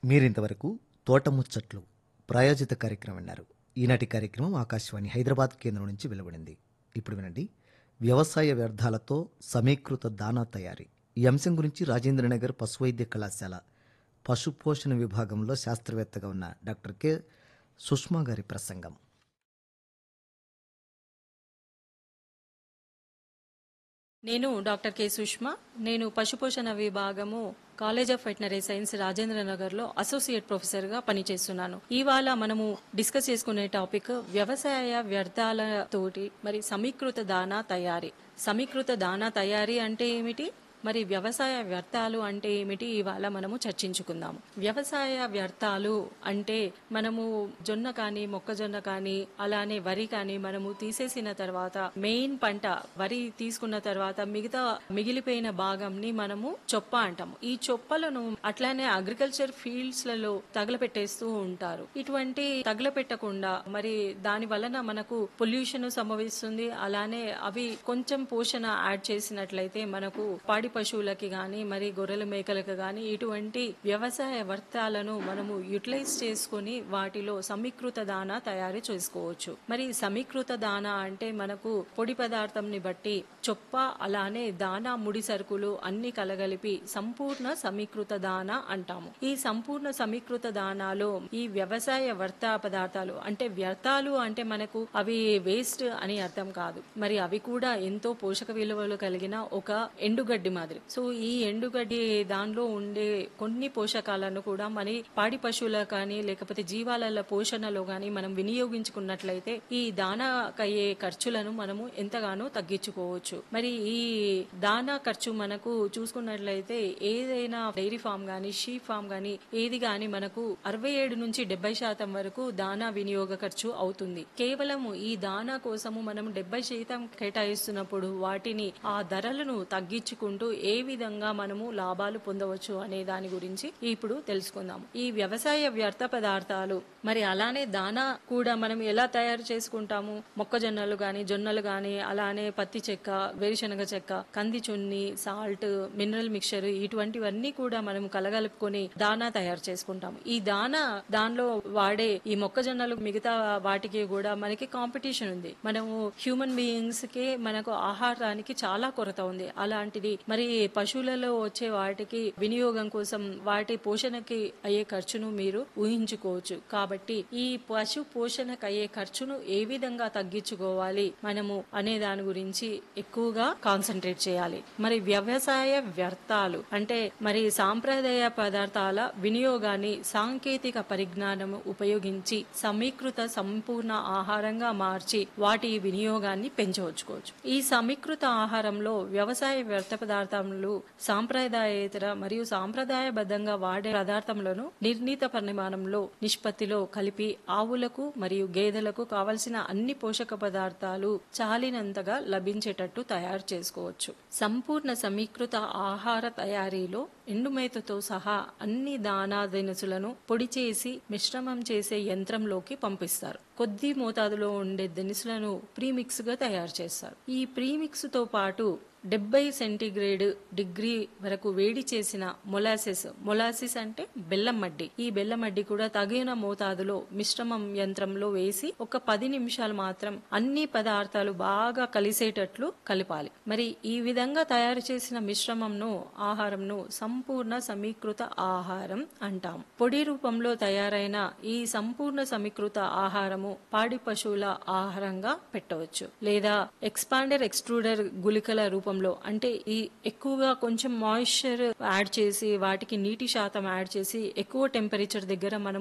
మీరింతవరకు తోటముచ్చట్లు ప్రాయోజిత కార్యక్రమం విన్నారు ఈనాటి కార్యక్రమం ఆకాశవాణి హైదరాబాద్ కేంద్రం నుంచి వెలువడింది ఇప్పుడు వినండి వ్యవసాయ వ్యర్థాలతో సమీకృత దానా తయారీ ఈ అంశం గురించి రాజేంద్రనగర్ పశువైద్య కళాశాల పశుపోషణ విభాగంలో శాస్త్రవేత్తగా ఉన్న డాక్టర్ కె సుష్మా గారి ప్రసంగం నేను డాక్టర్ కె సుష్మా నేను పశుపోషణ విభాగము college of veterinary science Rajendra Nagar లో అసోసియేట్ ప్రొఫెసర్ గా పనిచేస్తున్నాను ఇవాళ మనము డిస్కస్ చేసుకునే టాపిక్ వ్యవసాయ వ్యర్థాలతోటి మరి సమీకృత దానా తయారీ సమీకృత దానా తయారీ అంటే ఏమిటి మరి వ్యవసాయ వ్యర్థాలు అంటే ఏమిటి ఇవాళ మనము చర్చించుకుందాము వ్యవసాయ వ్యర్థాలు అంటే మనము జొన్న కానీ మొక్కజొన్న కానీ అలానే వరి కానీ మనము తీసేసిన తర్వాత మెయిన్ పంట వరి తీసుకున్న తర్వాత మిగతా మిగిలిపోయిన భాగంని మనము చొప్ప అంటాము ఈ చొప్పలను అట్లానే అగ్రికల్చర్ ఫీల్డ్స్ లలో తగలపెట్టేస్తూ ఉంటారు ఇటువంటి తగలపెట్టకుండా మరి దాని వలన మనకు పొల్యూషన్ సంభవిస్తుంది అలానే అవి కొంచెం పోషణ యాడ్ చేసినట్లయితే మనకు పాడి పశువులకి గాని మరి గొర్రెల మేకలకు గాని ఇటువంటి వ్యవసాయ వర్తాలను మనము యూటిలైజ్ చేసుకుని వాటిలో సమీకృత దానా తయారు చేసుకోవచ్చు మరి సమీకృత దానా అంటే మనకు పొడి పదార్థంని బట్టి చొప్ప అలానే దానా ముడి సరుకులు అన్ని కలగలిపి సంపూర్ణ సమీకృత దానా అంటాము ఈ సంపూర్ణ సమీకృత దానాలో ఈ వ్యవసాయ వర్త పదార్థాలు అంటే వ్యర్థాలు అంటే మనకు అవి వేస్ట్ అని అర్థం కాదు మరి అవి కూడా ఎంతో పోషక విలువలు కలిగిన ఒక ఎండుగడ్డి మాదిరి సో ఈ ఎండుగడ్డి దానిలో ఉండే కొన్ని పోషకాలను కూడా మరి పాడి పశువుల కానీ లేకపోతే జీవాల పోషణలో కానీ మనం వినియోగించుకున్నట్లయితే ఈ దానాకయ్యే ఖర్చులను మనము ఎంతగానో తగ్గించుకోవచ్చు మరి ఈ దానా ఖర్చు మనకు చూసుకున్నట్లయితే ఏదైనా డైరీ ఫామ్ గానీ షీప్ ఫామ్ గానీ ఏది గాని మనకు అరవై ఏడు నుంచి డెబ్బై శాతం వరకు దానా వినియోగ ఖర్చు అవుతుంది కేవలం ఈ దానా కోసము మనం డెబ్బై శాతం కేటాయిస్తున్నప్పుడు వాటిని ఆ ధరలను తగ్గించుకుంటూ ఏ విధంగా మనము లాభాలు పొందవచ్చు అనే దాని గురించి ఇప్పుడు తెలుసుకుందాం ఈ వ్యవసాయ వ్యర్థ పదార్థాలు మరి అలానే దానా కూడా మనం ఎలా తయారు చేసుకుంటాము మొక్కజొన్నలు గాని జొన్నలు గాని అలానే పత్తి చెక్క వేరుశనగ చెక్క కంది చున్ని సాల్ట్ మినరల్ మిక్చర్ ఇటువంటివన్నీ కూడా మనం కలగలుపుకొని దానా తయారు చేసుకుంటాము ఈ దానా దానిలో వాడే ఈ మొక్కజొన్నలు మిగతా వాటికి కూడా మనకి కాంపిటీషన్ ఉంది మనము హ్యూమన్ బీయింగ్స్ కి మనకు ఆహారానికి చాలా కొరత ఉంది అలాంటిది మరి పశువులలో వచ్చే వాటికి వినియోగం కోసం వాటి పోషణకి అయ్యే ఖర్చును మీరు ఊహించుకోవచ్చు కాబట్టి ఈ పశు పోషణకు అయ్యే ఖర్చును ఏ విధంగా తగ్గించుకోవాలి మనము అనే దాని గురించి ఎక్కువగా కాన్సన్ట్రేట్ చేయాలి మరి వ్యవసాయ వ్యర్థాలు అంటే మరి సాంప్రదాయ పదార్థాల వినియోగాన్ని సాంకేతిక పరిజ్ఞానము ఉపయోగించి సమీకృత సంపూర్ణ ఆహారంగా మార్చి వాటి వినియోగాన్ని పెంచవచ్చుకోవచ్చు ఈ సమీకృత ఆహారంలో వ్యవసాయ వ్యర్థ పదార్థములు సాంప్రదాయేతర మరియు సాంప్రదాయబద్ధంగా వాడే పదార్థములను నిర్ణీత పరిమాణంలో నిష్పత్తిలో కలిపి ఆవులకు మరియు గేదెలకు కావలసిన అన్ని పోషక పదార్థాలు చాలినంతగా లభించేటట్టు తయారు చేసుకోవచ్చు సంపూర్ణ సమీకృత ఆహార తయారీలో ఎండుమేతతో సహా అన్ని దానా దినుసులను పొడి చేసి మిశ్రమం చేసే యంత్రంలోకి పంపిస్తారు కొద్ది మోతాదులో ఉండే దినుసులను ప్రీమిక్స్ గా తయారు చేస్తారు ఈ ప్రీమిక్స్ తో పాటు డెబ్బై సెంటీగ్రేడ్ డిగ్రీ వరకు వేడి చేసిన మొలాసిస్ మొలాసిస్ అంటే బెల్లం మడ్డి ఈ బెల్లం మడ్డి కూడా తగిన మోతాదులో మిశ్రమం యంత్రంలో వేసి ఒక పది నిమిషాలు మాత్రం అన్ని పదార్థాలు బాగా కలిసేటట్లు కలపాలి మరి ఈ విధంగా తయారు చేసిన మిశ్రమంను ఆహారంను సంపూర్ణ సమీకృత ఆహారం అంటాం పొడి రూపంలో తయారైన ఈ సంపూర్ణ సమీకృత ఆహారము పాడి పశువుల ఆహారంగా పెట్టవచ్చు లేదా ఎక్స్పాండర్ ఎక్స్ట్రూడర్ గుళికల రూపంలో అంటే ఈ ఎక్కువగా కొంచెం మాయిశ్చర్ యాడ్ చేసి వాటికి నీటి శాతం యాడ్ చేసి ఎక్కువ టెంపరేచర్ దగ్గర మనం